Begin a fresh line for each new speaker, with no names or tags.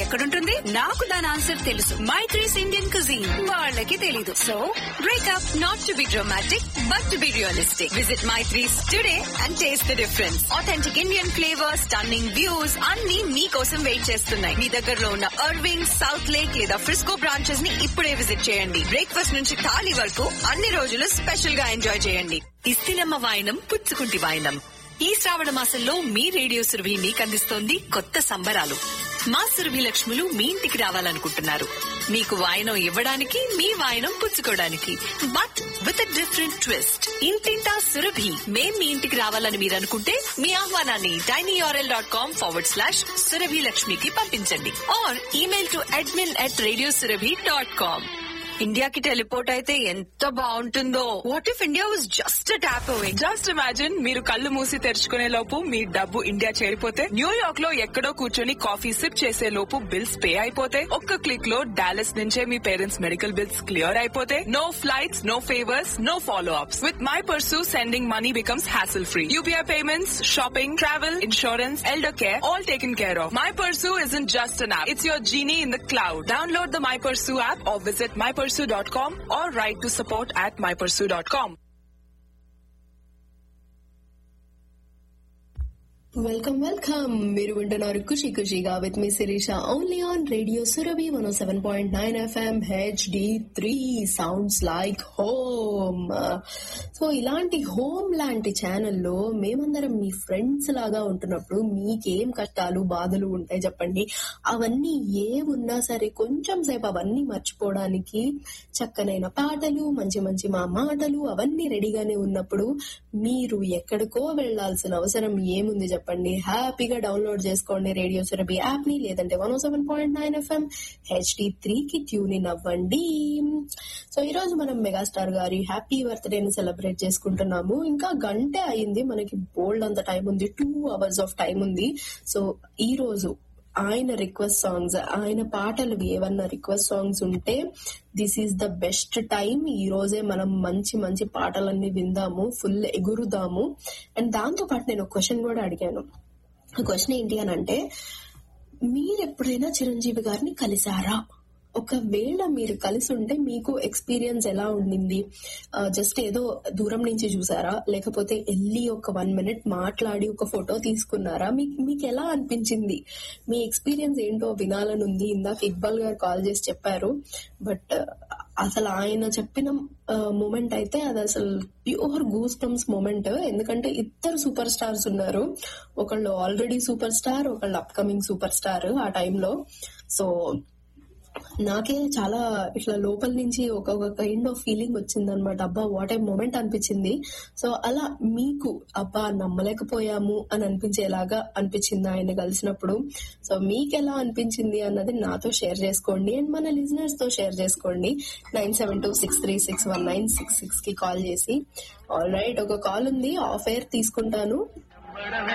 ఎక్కడుంటుంది నాకు దాని ఆన్సర్ తెలుసు మై ట్రీస్ ఇండియన్ కుజీన్ వాళ్ళకి తెలీదు so breakup not to be dramatic but to be realistic visit my trees today and taste the difference authentic Indian flavours stunning views అన్ని మీకోసం wait చేస్తున్నాయి మీ దగ్గరలో ఉన్న అర్వింగ్ సౌత్ లేక్ లేదా Frisco branches ని ఇప్పుడే విజిట్ చేయండి బ్రేక్ఫాస్ట్ నుంచి థాలీ వరకు అన్ని రోజులు స్పెషల్ గా ఎంజాయ్ చేయండి ఇస్తిలమ్మ వాయనం పుచ్చుకుంటి వాయనం ఈ శ్రావణ మాసంలో మీ రేడియో సురభి మీకు అందిస్తోంది కొత్త సంబరాలు మా సురభి లక్ష్ములు మీ ఇంటికి రావాలనుకుంటున్నారు మీకు వాయనం ఇవ్వడానికి మీ వాయనం పుచ్చుకోవడానికి బట్ విత్ డిఫరెంట్ ట్విస్ట్ ఇంటింటా సురభి మేం మీ ఇంటికి రావాలని మీరు అనుకుంటే మీ ఆహ్వానాన్ని TinyURL dot com forward slash Surabhi లక్ష్మికి పంపించండి or email to admin at radio Surabhi dot com ఇండియాకి టెలిపోర్ట్ అయితే ఎంత బాగుంటుందో what if India was just tap away
just imagine మీరు కళ్ళు మూసి తెరుచుకునే లోపు మీ డబ్బు ఇండియా చేరిపోతే న్యూయార్క్ లో ఎక్కడో కూర్చొని కాఫీ సిప్ చేసే లోపు బిల్స్ పే అయిపోతే ఒక్క క్లిక్ లో డాలస్ నుంచే మీ పేరెంట్స్ మెడికల్ బిల్స్ క్లియర్ అయిపోతే no flights no favours no follow ups with my pursue sending money becomes hassle free UPI payments shopping travel insurance elder care all taken care of my pursue is in just an app it's your genie in the cloud download the my pursue app or visit my mypursue.com or write to support at mypursue.com.
Welcome welcome మీరు వింటున్నారు ఖుషి ఖుషిగా with మీ Sirisha only on radio Surabhi one seven point nine FM HD three sounds like home so ఇలాంటి home లాంటి ఛానల్లో మేమందరం మీ friends లాగా ఉంటున్నప్పుడు మీకేం కష్టాలు బాధలు ఉంటాయి చెప్పండి అవన్నీ ఏ ఉన్నా సరే కొంచెం సేపు అవన్నీ మర్చిపోవడానికి చక్కనైన పాటలు మంచి మంచి మా మాటలు అవన్నీ రెడీగానే ఉన్నప్పుడు మీరు ఎక్కడికో వెళ్లాల్సిన అవసరం ఏముంది చెప్పండి హ్యాపీగా డౌన్లోడ్ చేసుకోండి రేడియో సురభి యాప్ ని లేదంటే one seven point nine FM HD three కి ట్యూన్ ఇన్ అవ్వండి సో ఈ రోజు మనం మెగాస్టార్ గారి హ్యాపీ బర్త్డే ని సెలబ్రేట్ చేసుకుంటున్నాము ఇంకా గంటే అయింది మనకి బోల్డ్ అంత టైం ఉంది టూ అవర్స్ ఆఫ్ టైం ఉంది సో ఈ రోజు ఆయన రిక్వెస్ట్ సాంగ్స్ ఆయన పాటలు ఏవన్నా రిక్వెస్ట్ సాంగ్స్ ఉంటే this is the best time ఈ రోజే మనం మంచి మంచి పాటలన్నీ విందాము ఫుల్ ఎగురుదాము అండ్ దాంతో పాటు నేను ఒక క్వశ్చన్ కూడా అడిగాను ఆ క్వశ్చన్ ఏంటి అని అంటే మీరు ఎప్పుడైనా చిరంజీవి గారిని కలిసారా ఒకవేళ మీరు కలిసి ఉంటే మీకు ఎక్స్పీరియన్స్ ఎలా ఉండింది జస్ట్ ఏదో దూరం నుంచి చూసారా లేకపోతే వెళ్ళి ఒక వన్ మినిట్ మాట్లాడి ఒక ఫోటో తీసుకున్నారా మీకు మీకు ఎలా అనిపించింది మీ ఎక్స్పీరియన్స్ ఏంటో వినాలని ఉంది ఇందాక ఇక్బాల్ గారు కాల్ చేసి చెప్పారు బట్ అసలు ఆయన చెప్పిన మూమెంట్ అయితే అది అసలు ప్యూర్ గూస్ బంప్స్ మూమెంట్ ఎందుకంటే ఇద్దరు సూపర్ స్టార్స్ ఉన్నారు ఒకళ్ళు ఆల్రెడీ సూపర్ స్టార్ ఒకళ్ళు అప్కమింగ్ సూపర్ స్టార్ ఆ టైంలో సో నాకే చాలా ఇట్లా లోపల నుంచి ఒక ఒక కైండ్ ఆఫ్ ఫీలింగ్ వచ్చింది అనమాట అబ్బా వాట్ ఏ మూమెంట్ అనిపించింది సో అలా మీకు అబ్బా నమ్మలేకపోయాము అని అనిపించేలాగా అనిపించింది ఆయన కలిసినప్పుడు సో మీకు ఎలా అనిపించింది అన్నది నాతో షేర్ చేసుకోండి అండ్ మన లిజనర్స్ తో షేర్ చేసుకోండి nine seven two six three six one nine six six కి కాల్ చేసి ఆల్ రైట్ ఒక కాల్ ఉంది ఆఫ్ ఎయిర్ తీసుకుంటాను